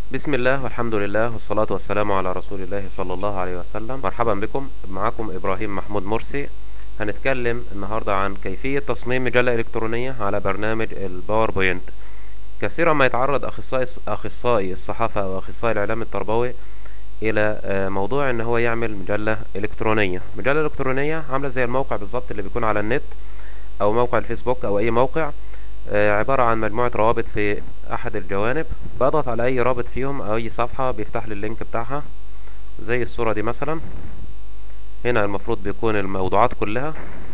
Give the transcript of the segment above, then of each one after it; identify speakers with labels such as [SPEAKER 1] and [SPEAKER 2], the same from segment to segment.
[SPEAKER 1] بسم الله والحمد لله والصلاة والسلام على رسول الله صلى الله عليه وسلم مرحبا بكم معكم إبراهيم محمود مرسي هنتكلم النهاردة عن كيفية تصميم مجلة إلكترونية على برنامج الباوربوينت كثيرا ما يتعرض أخصائي أخصائي الصحافة أو أخصائي الإعلام التربوي إلى آه، موضوع إن هو يعمل مجلة إلكترونية مجلة إلكترونية عاملة زي الموقع بالظبط اللي بيكون على النت أو موقع الفيسبوك أو أي موقع آه، عبارة عن مجموعة روابط في أحد الجوانب بضغط على أي رابط فيهم أو أي صفحة بيفتح لي اللينك بتاعها زي الصورة دي مثلا هنا المفروض بيكون الموضوعات كلها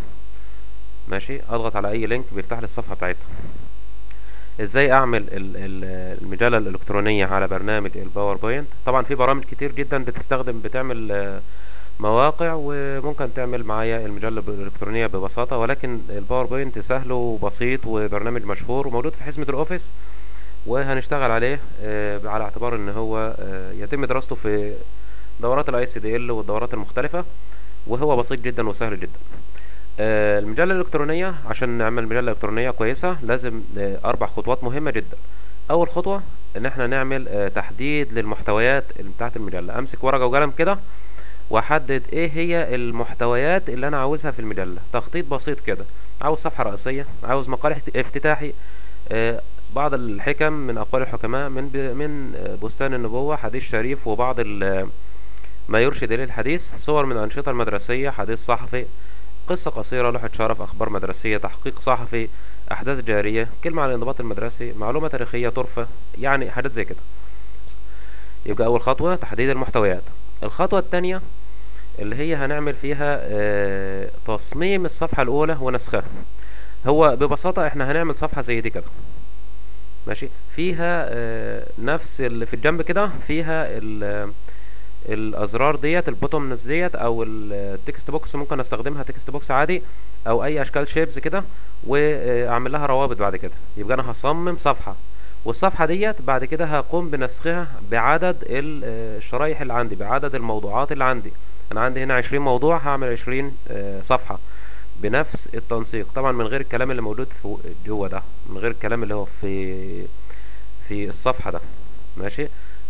[SPEAKER 1] ماشي أضغط على أي لينك بيفتح لي الصفحة بتاعتها ازاي اعمل ال- ال- المجله الالكترونيه على برنامج الباوربوينت طبعا في برامج كتير جدا بتستخدم بتعمل آه، مواقع وممكن تعمل معايا المجله الالكترونيه ببساطه ولكن الباوربوينت سهل وبسيط وبرنامج مشهور وموجود في حزمه الاوفيس وهنشتغل عليه آه، على اعتبار ان هو آه، يتم دراسته في دورات الاي سي دي ال والدورات المختلفه وهو بسيط جدا وسهل جدا آه، المجلة الإلكترونية عشان نعمل مجلة إلكترونية كويسة لازم آه، أربع خطوات مهمة جدا أول خطوة إن احنا نعمل آه، تحديد للمحتويات اللي بتاعة المجلة أمسك ورقة وقلم كده وأحدد إيه هي المحتويات اللي أنا عاوزها في المجلة تخطيط بسيط كده عاوز صفحة رئيسية عاوز مقال احت- افتتاحي آه، بعض الحكم من أقوال الحكماء من ب- من آه، بستان النبوة حديث شريف وبعض ال- ما يرشد إليه الحديث صور من الأنشطة المدرسية حديث صحفي قصة قصيرة لوحة شرف أخبار مدرسية تحقيق صحفي أحداث جارية كلمة عن الانضباط المدرسي معلومة تاريخية طرفة يعني حاجات زي كده يبقى أول خطوة تحديد المحتويات الخطوة التانية اللي هي هنعمل فيها آه، تصميم الصفحة الأولى ونسخها هو ببساطة احنا هنعمل صفحة زي دي كده ماشي فيها آه، نفس اللي في الجنب كده فيها ال- الازرار ديت البوتومنز ديت او التكست بوكس ممكن استخدمها تكست بوكس عادي او اي اشكال شيبز كده واعمل لها روابط بعد كده يبقى انا هصمم صفحه والصفحه ديت بعد كده هقوم بنسخها بعدد ال- آه، الشرايح اللي عندي بعدد الموضوعات اللي عندي انا عندي هنا 20 موضوع هعمل 20 آه، صفحه بنفس التنسيق طبعا من غير الكلام اللي موجود فوق جوه ده من غير الكلام اللي هو في في الصفحه ده ماشي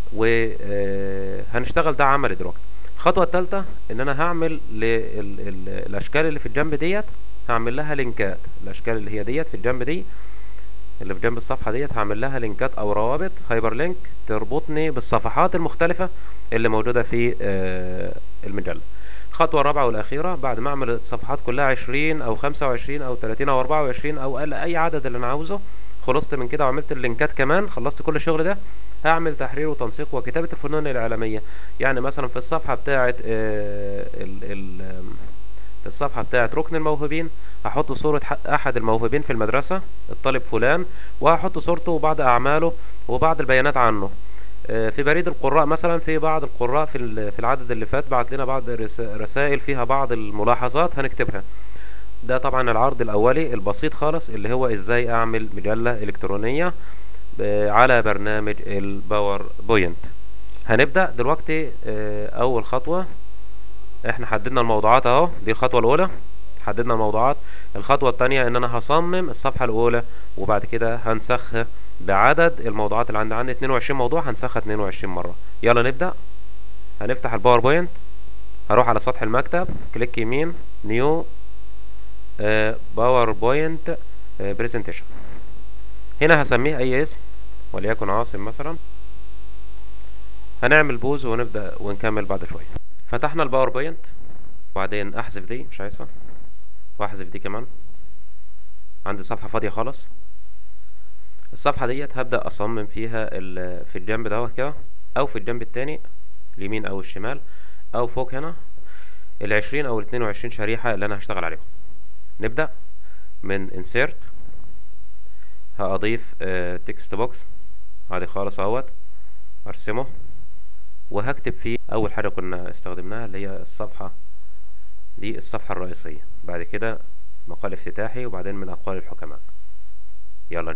[SPEAKER 1] وهنشتغل ده عملي دلوقتي الخطوه الثالثه ان انا هعمل للاشكال اللي في الجنب ديت هعمل لها لينكات الاشكال اللي هي ديت في الجنب دي اللي في جنب الصفحه ديت هعمل لها لينكات او روابط هايبر لينك تربطني بالصفحات المختلفه اللي موجوده في آه، المجله الخطوه الرابعه والاخيره بعد ما اعمل الصفحات كلها 20 او 25 او 30 او 24 او أقل اي عدد اللي انا عاوزه خلصت من كده وعملت اللينكات كمان خلصت كل الشغل ده هعمل تحرير وتنسيق وكتابة الفنون الإعلامية يعني مثلا في الصفحة بتاعة آه، ال ال آم، في الصفحة بتاعة ركن الموهوبين هحط صورة ح- أحد الموهوبين في المدرسة الطالب فلان وهحط صورته وبعض أعماله وبعض البيانات عنه آه، في بريد القراء مثلا في بعض القراء في ال- في العدد اللي فات بعت لنا بعض الرس- رسائل فيها بعض الملاحظات هنكتبها ده طبعا العرض الأولي البسيط خالص اللي هو إزاي أعمل مجلة إلكترونية آه، على برنامج الباور بوينت هنبدأ دلوقتي آه، أول خطوة احنا حددنا الموضوعات اهو دي الخطوة الأولى حددنا الموضوعات الخطوة التانية ان انا هصمم الصفحة الأولى وبعد كده هنسخها بعدد الموضوعات اللي عندي عندي 22 موضوع هنسخها 22 مرة يلا نبدأ هنفتح الباوربوينت هروح على سطح المكتب كليك يمين نيو باوربوينت برزنتيشن هنا هسميه اي اسم وليكن عاصم مثلا هنعمل بوز ونبدأ ونكمل بعد شوية فتحنا الباوربوينت وبعدين احذف دي مش عايزها واحذف دي كمان عندي صفحة فاضية خالص الصفحة ديت هبدأ أصمم فيها ال- في الجنب دوت كده أو في الجنب التاني اليمين أو الشمال أو فوق هنا العشرين أو الاتنين وعشرين شريحة اللي أنا هشتغل عليهم نبدأ من insert هأضيف تكست بوكس عادي خالص اهوت ارسمه وهكتب فيه اول حاجة كنا استخدمناها اللي هي الصفحة دي الصفحة الرئيسية بعد كده مقال افتتاحي وبعدين من اقوال الحكماء يلا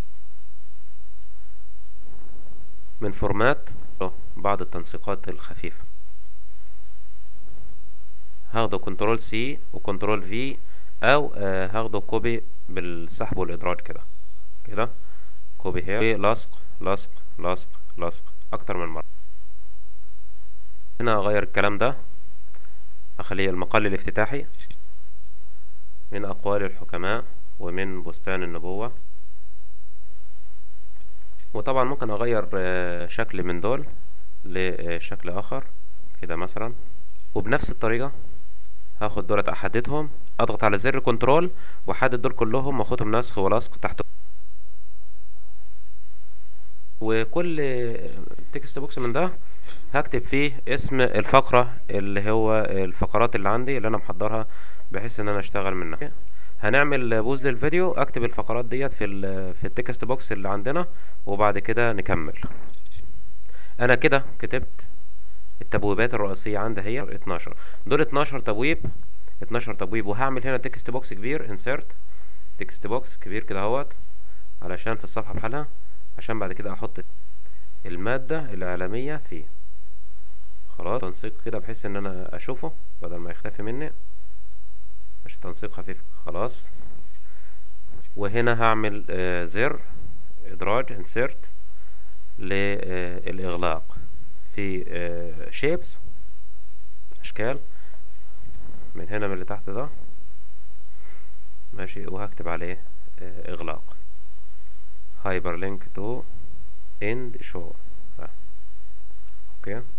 [SPEAKER 1] من فورمات أهو، بعض التنسيقات الخفيفة هاخده كنترول سي وكنترول في او آه، هاخده كوبي بالسحب والادراج كده كده كوبي هير لصق لصق لصق لصق اكتر من مرة هنا اغير الكلام ده اخليه المقال الافتتاحي من اقوال الحكماء ومن بستان النبوة وطبعا ممكن اغير آه، شكل من دول لشكل اخر كده مثلا وبنفس الطريقة هاخد دولت احددهم اضغط على زر كنترول واحدد دول كلهم واخدهم نسخ ولصق تحت وكل تكست بوكس من ده هكتب فيه اسم الفقرة اللي هو الفقرات اللي عندي اللي انا محضرها بحيث ان انا اشتغل منها هنعمل بوز للفيديو اكتب الفقرات ديت في ال في التكست بوكس اللي عندنا وبعد كده نكمل انا كده كتبت التبويبات الرئيسية عندي هي 12 دول 12 تبويب 12 تبويب وهعمل هنا تكست بوكس كبير انسيرت تكست بوكس كبير كده اهوت علشان في الصفحة بحالها عشان بعد كده احط المادة الإعلامية فيه خلاص تنسيق كده بحيث ان انا اشوفه بدل ما يختفي مني مش تنسيق خفيف خلاص وهنا هعمل آه زر ادراج انسيرت للاغلاق في شيبس اشكال من هنا من اللي تحت ده ماشي وهكتب عليه آه اغلاق هايبر لينك تو اند شو اوكي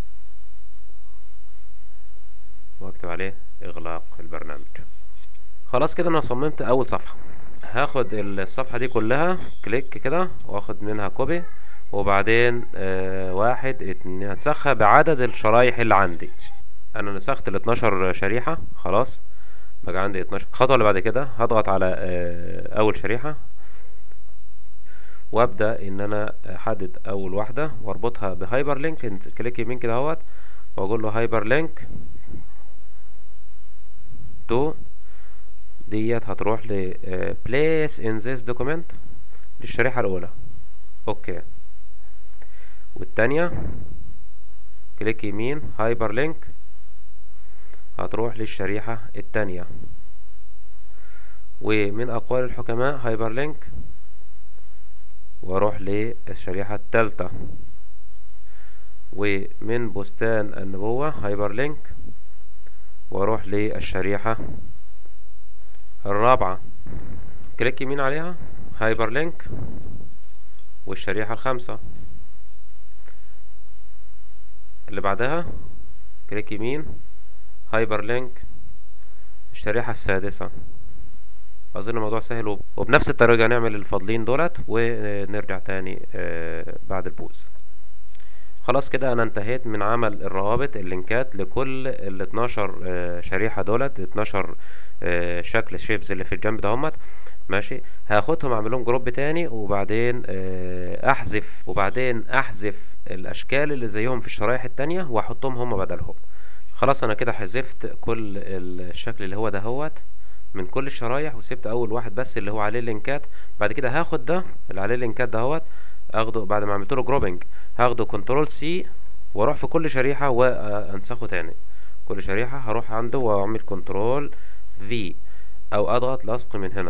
[SPEAKER 1] واكتب عليه اغلاق البرنامج خلاص كده انا صممت اول صفحة هاخد الصفحة دي كلها كليك كده واخد منها كوبي وبعدين آه واحد اتنين هنسخها بعدد الشرايح اللي عندي انا نسخت ال 12 شريحة خلاص بقى عندي 12 الخطوة اللي بعد كده هضغط على آه اول شريحة وابدا ان انا احدد اول واحدة واربطها بهايبر لينك كليك يمين كده اهوت واقول له هايبر لينك تو ديت هتروح ل place in this document للشريحة الأولى أوكي والتانية كليك يمين هايبر لينك هتروح للشريحة التانية ومن أقوال الحكماء هايبر لينك واروح للشريحة التالتة ومن بستان النبوة هايبر لينك واروح للشريحة الرابعة كليك يمين عليها هايبر لينك والشريحة الخامسة اللي بعدها كليك يمين هايبر لينك الشريحة السادسة اظن الموضوع سهل وبنفس الطريقة نعمل الفاضلين دولت ونرجع تاني بعد البوز خلاص كده انا انتهيت من عمل الروابط اللينكات لكل ال 12 شريحة دولت 12 شكل الشيبز اللي في الجنب دهمت ماشي هاخدهم اعملهم جروب تاني وبعدين احذف وبعدين احذف الاشكال اللي زيهم في الشرايح التانية واحطهم هم بدلهم خلاص انا كده حذفت كل الشكل اللي هو دهوت من كل الشرايح وسبت اول واحد بس اللي هو عليه اللينكات بعد كده هاخد ده اللي عليه اللينكات دهوت اخده بعد ما عملت له جروبنج هاخده كنترول سي واروح في كل شريحة وانسخه تاني كل شريحة هروح عنده واعمل كنترول في او اضغط لصق من هنا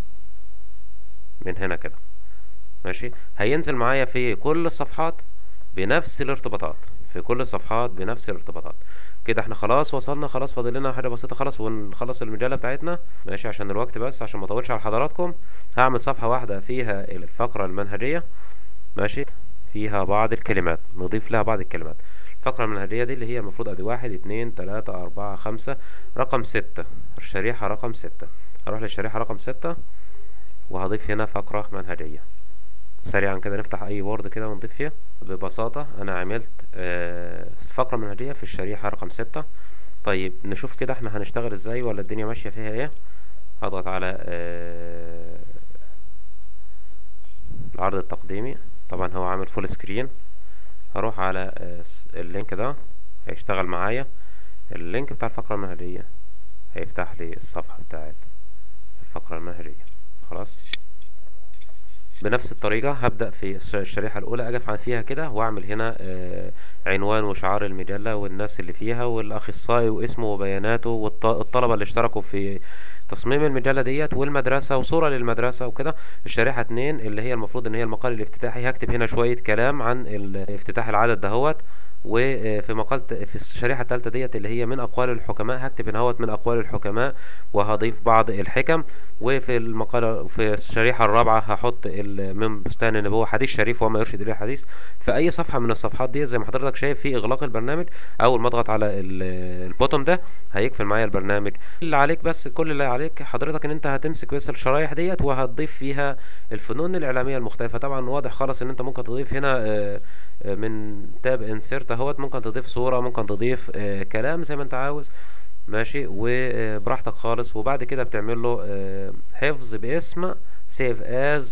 [SPEAKER 1] من هنا كده ماشي هينزل معايا في كل الصفحات بنفس الارتباطات في كل الصفحات بنفس الارتباطات كده احنا خلاص وصلنا خلاص فاضل لنا حاجه بسيطه خلاص ونخلص المجله بتاعتنا ماشي عشان الوقت بس عشان ما اطولش على حضراتكم هعمل صفحه واحده فيها الفقره المنهجيه ماشي فيها بعض الكلمات نضيف لها بعض الكلمات الفقرة المنهجية دي اللي هي المفروض ادي واحد اتنين تلاتة اربعة خمسة رقم ستة الشريحة رقم ستة هروح للشريحة رقم ستة وهضيف هنا فقرة منهجية سريعا كده نفتح اي وورد كده ونضيف فيها ببساطة انا عملت آه فقرة منهجية في الشريحة رقم ستة طيب نشوف كده احنا هنشتغل ازاي ولا الدنيا ماشية فيها ايه هضغط على آه العرض التقديمي طبعا هو عامل فول سكرين هروح على اللينك ده هيشتغل معايا اللينك بتاع الفقرة المنهجية هيفتح لي الصفحة بتاعت الفقرة المنهجية خلاص بنفس الطريقة هبدأ في الشريحة الأولى أقف فيها كده وأعمل هنا عنوان وشعار المجلة والناس اللي فيها والأخصائي واسمه وبياناته والطلبة اللي اشتركوا في تصميم المجلة ديت والمدرسة وصورة للمدرسة وكده الشريحة اتنين اللي هي المفروض ان هي المقال الافتتاحي هكتب هنا شوية كلام عن ال- افتتاح العدد دهوت وفي مقال ت- في الشريحة التالتة ديت اللي هي من أقوال الحكماء هكتب هنا هوت من أقوال الحكماء وهضيف بعض الحكم وفي المقالة في الشريحة الرابعة هحط ال- من بستان النبوة حديث شريف وما يرشد إليه الحديث في أي صفحة من الصفحات ديت زي ما حضرتك شايف في إغلاق البرنامج أول ما أضغط على ال- البوتوم ده هيقفل معايا البرنامج اللي عليك بس كل اللي عليك حضرتك ان انت هتمسك بس الشرايح ديت وهتضيف فيها الفنون الاعلاميه المختلفه طبعا واضح خالص ان انت ممكن تضيف هنا آه، آه، من تاب انسيرت اهوت ممكن تضيف صوره ممكن تضيف آه، كلام زي ما انت عاوز ماشي وبراحتك خالص وبعد كده بتعمل له آه، حفظ باسم سيف از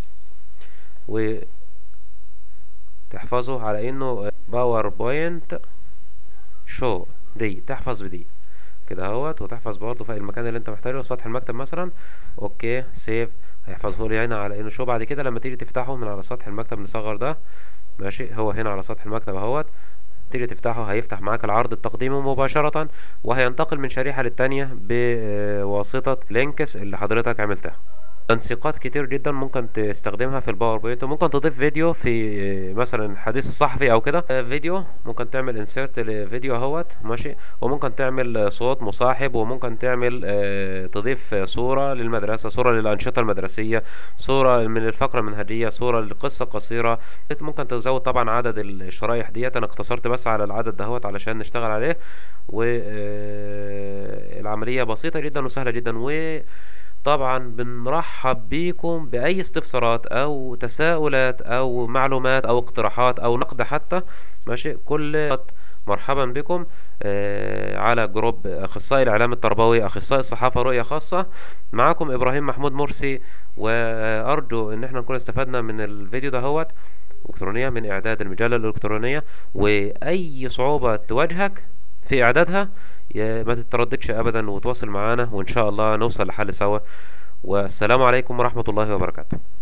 [SPEAKER 1] وتحفظه على انه باوربوينت شو دي تحفظ بدي كده اهوت وتحفظ برضه في المكان اللي انت محتاجه سطح المكتب مثلا اوكي سيف هيحفظه لي هنا على انه شو بعد كده لما تيجي تفتحه من على سطح المكتب نصغر ده ماشي هو هنا على سطح المكتب اهوت تيجي تفتحه هيفتح معاك العرض التقديمي مباشرة وهينتقل من شريحة للتانية بواسطة لينكس اللي حضرتك عملتها تنسيقات كتير جدا ممكن تستخدمها في الباوربوينت وممكن تضيف فيديو في مثلا حديث الصحفي او كده فيديو ممكن تعمل انسيرت لفيديو اهوت ماشي وممكن تعمل صوت مصاحب وممكن تعمل آه، تضيف صورة للمدرسة صورة للأنشطة المدرسية صورة من الفقرة المنهجية صورة لقصة قصيرة ممكن تزود طبعا عدد الشرايح ديت انا اختصرت بس على العدد دهوت علشان نشتغل عليه والعملية بسيطة جدا وسهلة جدا و طبعا بنرحب بيكم بأي استفسارات أو تساؤلات أو معلومات أو اقتراحات أو نقد حتى ماشي كل مرحبا بكم آه، على جروب أخصائي الإعلام التربوي أخصائي الصحافة رؤية خاصة معاكم إبراهيم محمود مرسي وأرجو إن احنا نكون استفدنا من الفيديو دهوت إلكترونية من إعداد المجلة الإلكترونية وأي صعوبة تواجهك في إعدادها يا ما تترددش أبدا وتواصل معانا وإن شاء الله نوصل لحل سوا والسلام عليكم ورحمة الله وبركاته